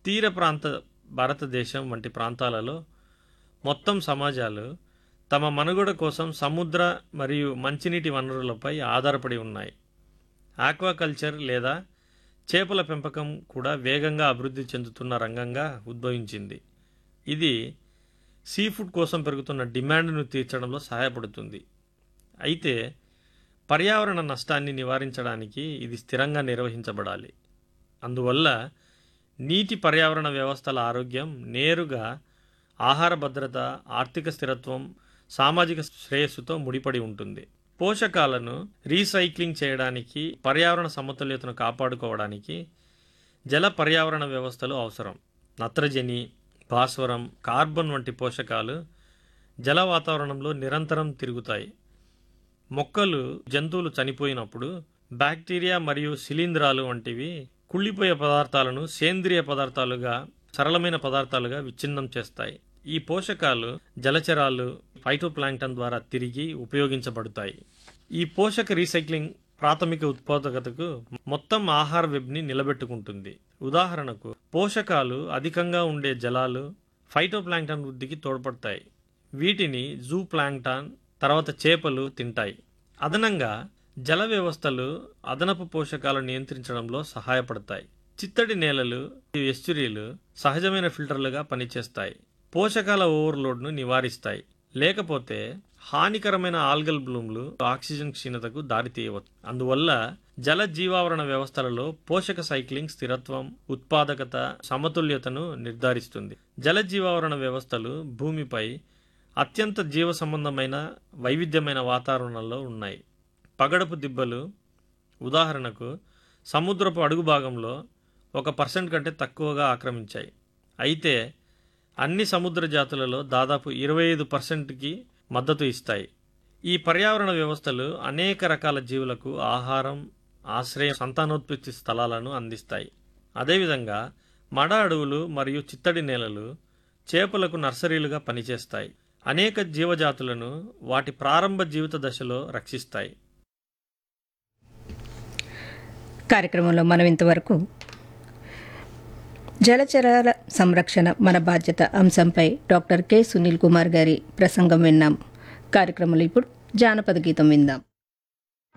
తీర ప్రాంత భారతదేశం వంటి ప్రాంతాలలో మొత్తం సమాజాలు తమ మనుగడ కోసం సముద్ర మరియు మంచినీటి వనరులపై ఆధారపడి ఉన్నాయి ఆక్వాకల్చర్ లేదా చేపల పెంపకం కూడా వేగంగా అభివృద్ధి చెందుతున్న రంగంగా ఉద్భవించింది ఇది సీ ఫుడ్ కోసం పెరుగుతున్న డిమాండ్ను తీర్చడంలో సహాయపడుతుంది అయితే పర్యావరణ నష్టాన్ని నివారించడానికి ఇది స్థిరంగా నిర్వహించబడాలి అందువల్ల నీటి పర్యావరణ వ్యవస్థల ఆరోగ్యం నేరుగా ఆహార భద్రత ఆర్థిక స్థిరత్వం సామాజిక శ్రేయస్సుతో ముడిపడి ఉంటుంది పోషకాలను రీసైక్లింగ్ చేయడానికి పర్యావరణ సమతుల్యతను కాపాడుకోవడానికి జల పర్యావరణ వ్యవస్థలు అవసరం నత్రజని భాస్వరం కార్బన్ వంటి పోషకాలు జల వాతావరణంలో నిరంతరం తిరుగుతాయి మొక్కలు జంతువులు చనిపోయినప్పుడు బ్యాక్టీరియా మరియు శిలీంధ్రాలు వంటివి కుళ్ళిపోయే పదార్థాలను సేంద్రియ పదార్థాలుగా సరళమైన పదార్థాలుగా విచ్ఛిన్నం చేస్తాయి ఈ పోషకాలు జలచరాలు ఫైటోప్లాంక్టన్ ద్వారా తిరిగి ఉపయోగించబడతాయి ఈ పోషక రీసైక్లింగ్ ప్రాథమిక ఉత్పాదకతకు మొత్తం ఆహార వెబ్ని నిలబెట్టుకుంటుంది ఉదాహరణకు పోషకాలు అధికంగా ఉండే జలాలు ఫైటోప్లాంక్టన్ వృద్ధికి తోడ్పడతాయి వీటిని జూ ప్లాంక్టాన్ తర్వాత చేపలు తింటాయి అదనంగా జల వ్యవస్థలు అదనపు పోషకాలు నియంత్రించడంలో సహాయపడతాయి చిత్తడి నేలలు ఎస్చురీలు సహజమైన ఫిల్టర్లుగా పనిచేస్తాయి పోషకాల ఓవర్లోడ్ను నివారిస్తాయి లేకపోతే హానికరమైన ఆల్గల్ బ్లూమ్లు ఆక్సిజన్ క్షీణతకు దారితీయవచ్చు అందువల్ల జల జీవావరణ వ్యవస్థలలో పోషక సైక్లింగ్ స్థిరత్వం ఉత్పాదకత సమతుల్యతను నిర్ధారిస్తుంది జల జీవావరణ వ్యవస్థలు భూమిపై అత్యంత జీవ సంబంధమైన వైవిధ్యమైన వాతావరణంలో ఉన్నాయి పగడపు దిబ్బలు ఉదాహరణకు సముద్రపు అడుగు భాగంలో ఒక పర్సెంట్ కంటే తక్కువగా ఆక్రమించాయి అయితే అన్ని సముద్ర జాతులలో దాదాపు ఇరవై ఐదు పర్సెంట్కి మద్దతు ఇస్తాయి ఈ పర్యావరణ వ్యవస్థలు అనేక రకాల జీవులకు ఆహారం ఆశ్రయం సంతానోత్పత్తి స్థలాలను అందిస్తాయి అదేవిధంగా మడ అడవులు మరియు చిత్తడి నేలలు చేపలకు నర్సరీలుగా పనిచేస్తాయి అనేక జీవజాతులను వాటి ప్రారంభ జీవిత దశలో రక్షిస్తాయి కార్యక్రమంలో మనం ఇంతవరకు జలచరాల సంరక్షణ మన బాధ్యత అంశంపై డాక్టర్ కె సునీల్ కుమార్ గారి ప్రసంగం విన్నాం కార్యక్రమంలో ఇప్పుడు జానపద గీతం విందాం